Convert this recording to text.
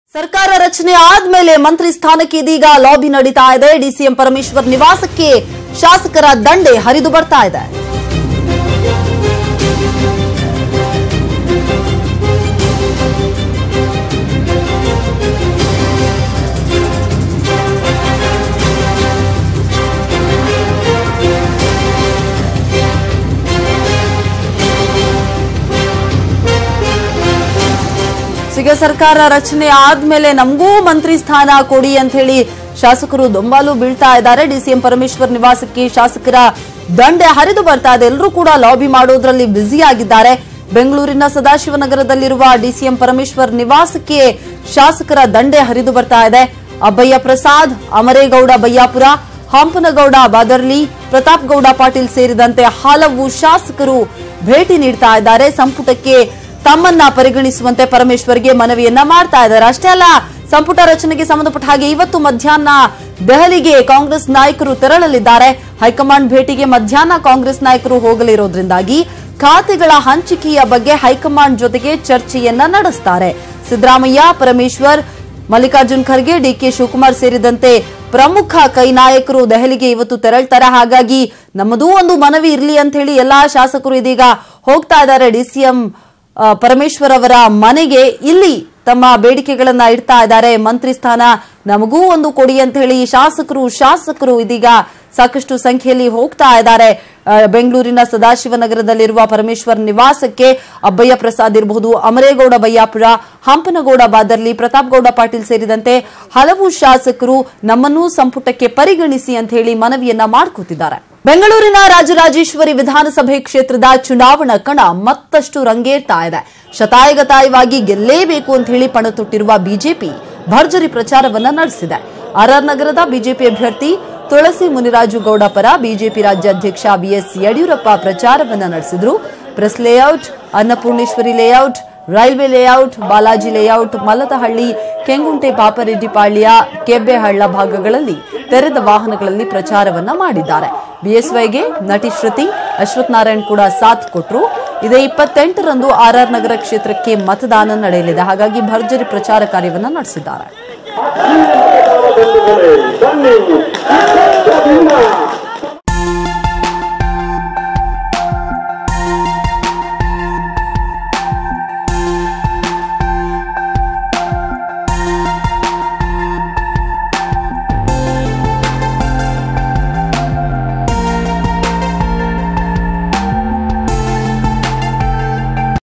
ಸರ್ಕಾರ ರಚನೆ ಆದ್ಮೇಲೆ ಮಂತ್ರಿ ಸ್ಥಾನಕ್ಕೆ ಇದೀಗ ಲಾಬಿ ನಡೀತಾ ಇದೆ ಡಿಸಿಎಂ ಪರಮೇಶ್ವರ್ ನಿವಾಸಕ್ಕೆ ಶಾಸಕರ ದಂಡೆ ಹರಿದು ಬರ್ತಾ ಇದೆ ಸಿಗ ಸರ್ಕಾರ ರಚನೆ ಆದ್ಮೇಲೆ ನಮಗೂ ಮಂತ್ರಿ ಸ್ಥಾನ ಕೊಡಿ ಅಂತ ಹೇಳಿ ಶಾಸಕರು ದೊಂಬಾಲು ಬೀಳ್ತಾ ಇದ್ದಾರೆ ಡಿಸಿಎಂ ಪರಮೇಶ್ವರ್ ನಿವಾಸಕ್ಕೆ ಶಾಸಕರ ದಂಡೆ ಹರಿದು ಬರ್ತಾ ಇದೆ ಎಲ್ಲರೂ ಕೂಡ ಲಾಬಿ ಮಾಡೋದ್ರಲ್ಲಿ ಬ್ಯುಸಿ ಆಗಿದ್ದಾರೆ ಬೆಂಗಳೂರಿನ ಸದಾಶಿವನಗರದಲ್ಲಿರುವ ಡಿಸಿಎಂ ಪರಮೇಶ್ವರ್ ನಿವಾಸಕ್ಕೆ ಶಾಸಕರ ದಂಡೆ ಹರಿದು ಬರ್ತಾ ಇದೆ ಅಬ್ಬಯ್ಯ ಪ್ರಸಾದ್ ಅಮರೇಗೌಡ ಬಯ್ಯಾಪುರ ಹಂಪನಗೌಡ ಬಾದರ್ಲಿ ಪ್ರತಾಪ್ ಗೌಡ ಪಾಟೀಲ್ ಸೇರಿದಂತೆ ಹಲವು ಶಾಸಕರು ಭೇಟಿ ನೀಡ್ತಾ ಇದ್ದಾರೆ ಸಂಪುಟಕ್ಕೆ ತಮ್ಮನ್ನ ಪರಿಗಣಿಸುವಂತೆ ಪರಮೇಶ್ವರ್ಗೆ ಮನವಿಯನ್ನ ಮಾಡ್ತಾ ಇದ್ದಾರೆ ಅಷ್ಟೇ ಅಲ್ಲ ಸಂಪುಟ ರಚನೆಗೆ ಸಂಬಂಧಪಟ್ಟ ಹಾಗೆ ಇವತ್ತು ಮಧ್ಯಾಹ್ನ ದೆಹಲಿಗೆ ಕಾಂಗ್ರೆಸ್ ನಾಯಕರು ತೆರಳಲಿದ್ದಾರೆ ಹೈಕಮಾಂಡ್ ಭೇಟಿಗೆ ಮಧ್ಯಾಹ್ನ ಕಾಂಗ್ರೆಸ್ ನಾಯಕರು ಹೋಗಲಿರೋದ್ರಿಂದಾಗಿ ಖಾತೆಗಳ ಹಂಚಿಕೆಯ ಬಗ್ಗೆ ಹೈಕಮಾಂಡ್ ಜೊತೆಗೆ ಚರ್ಚೆಯನ್ನ ನಡೆಸ್ತಾರೆ ಸಿದ್ದರಾಮಯ್ಯ ಪರಮೇಶ್ವರ್ ಮಲ್ಲಿಕಾರ್ಜುನ್ ಖರ್ಗೆ ಡಿಕೆ ಶಿವಕುಮಾರ್ ಸೇರಿದಂತೆ ಪ್ರಮುಖ ಕೈ ನಾಯಕರು ದೆಹಲಿಗೆ ಇವತ್ತು ತೆರಳ್ತಾರೆ ಹಾಗಾಗಿ ನಮ್ಮದೂ ಒಂದು ಮನವಿ ಇರಲಿ ಅಂತ ಹೇಳಿ ಎಲ್ಲಾ ಶಾಸಕರು ಇದೀಗ ಹೋಗ್ತಾ ಇದ್ದಾರೆ ಡಿಸಿಎಂ ಆ, ಪರಮೇಶ್ವರ್ ಅವರ ಮನೆಗೆ ಇಲ್ಲಿ ತಮ್ಮ ಬೇಡಿಕೆಗಳನ್ನ ಇಡ್ತಾ ಇದ್ದಾರೆ ಮಂತ್ರಿ ಸ್ಥಾನ ನಮಗೂ ಒಂದು ಕೊಡಿ ಅಂತ ಹೇಳಿ ಶಾಸಕರು ಶಾಸಕರು ಇದೀಗ ಸಾಕಷ್ಟು ಸಂಖ್ಯೆಯಲ್ಲಿ ಹೋಗ್ತಾ ಇದ್ದಾರೆ ಆ, ಬೆಂಗಳೂರಿನ ಸದಾಶಿವನಗರದಲ್ಲಿರುವ ಪರಮೇಶ್ವರ್ ನಿವಾಸಕ್ಕೆ ಅಬ್ಬಯ್ಯ ಪ್ರಸಾದ್ ಇರಬಹುದು ಅಮರೇಗೌಡ ಬಯ್ಯಾಪುರ ಹಂಪನಗೌಡ ಬಾದರ್ಲಿ ಪ್ರತಾಪ್ ಗೌಡ ಪಾಟೀಲ್ ಸೇರಿದಂತೆ ಹಲವು ಶಾಸಕರು ನಮ್ಮನ್ನೂ ಸಂಪುಟಕ್ಕೆ ಪರಿಗಣಿಸಿ ಅಂತ ಹೇಳಿ ಮನವಿಯನ್ನ ಮಾಡ್ಕೋತಿದ್ದಾರೆ ಬೆಂಗಳೂರಿನ ರಾಜರಾಜೇಶ್ವರಿ ವಿಧಾನಸಭೆ ಕ್ಷೇತ್ರದ ಚುನಾವಣಾ ಕಣ ಮತ್ತಷ್ಟು ರಂಗೇರ್ತಾ ಇದೆ ಶತಾಯಗತಾಯವಾಗಿ ಗೆಲ್ಲೇಬೇಕು ಅಂತ ಹೇಳಿ ಪಣ ತೊಟ್ಟಿರುವ ಬಿಜೆಪಿ ಭರ್ಜರಿ ಪ್ರಚಾರವನ್ನ ನಡೆಸಿದೆ ಆರ್ಆರ್ ನಗರದ ಬಿಜೆಪಿ ಅಭ್ಯರ್ಥಿ ತುಳಸಿ ಮುನಿರಾಜು ಗೌಡ ಪರ ಬಿಜೆಪಿ ರಾಜ್ಯಾಧ್ಯಕ್ಷ ಬಿಎಸ್ ಯಡಿಯೂರಪ್ಪ ಪ್ರಚಾರವನ್ನ ನಡೆಸಿದ್ರು press layout Annapoorneshwari layout railway layout Balaji layout Malladahalli Kengunte Papareddypalya Kebbehalla ಭಾಗಗಳಲ್ಲಿ ತೆರೆದ ವಾಹನಗಳಲ್ಲಿ ಪ್ರಚಾರವನ್ನ ಮಾಡಿದ್ದಾರೆ ಬಿಎಸ್ವೈಗೆ ನಟಿ ಶ್ರುತಿ ಅಶ್ವಥ್ ನಾರಾಯಣ್ ಕೂಡ ಸಾಥ್ ಕೊಟ್ರು ಇದೇ ಇಪ್ಪತ್ತೆಂಟರಂದು ಆರ್ಆರ್ ನಗರ ಕ್ಷೇತ್ರಕ್ಕೆ ಮತದಾನ ನಡೆಯಲಿದೆ ಹಾಗಾಗಿ ಭರ್ಜರಿ ಪ್ರಚಾರ ಕಾರ್ಯವನ್ನ ನಡೆಸಿದ್ದಾರೆ ಬನ್ನಿ ಬನ್ನಿ